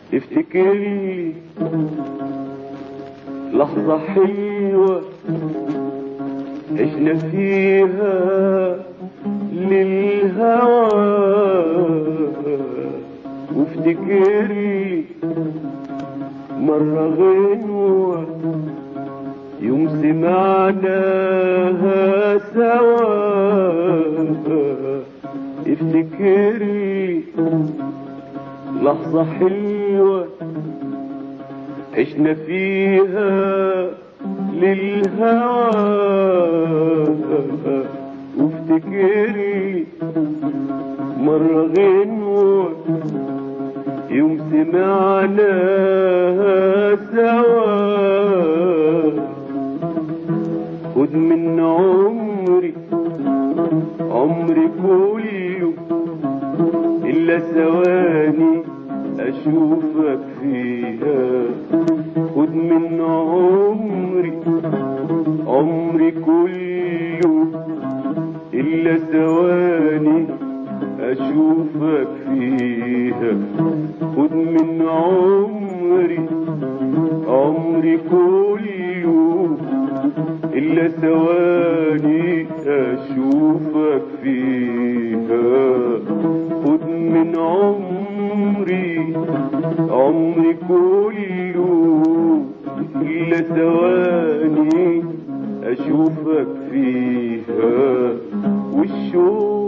افتكر لي لحظة حلوة عشنا فيها للهوى وافتكر لي مرة غنوة يوم سمعناها سوا افتكر لي لحظة حلوة عشنا فيها للهوى وافتكري مرة غنوة يوم سمعناها سوا خد من عمري عمري كله إلا ثواني أشوفك فيها خد من عمري عمري كله إلا ثواني أشوفك فيها خد من عمري عمري كله إلا ثواني أشوفك فيها خد من عمري عمري كله إلا ثواني أشوفك فيها والشوق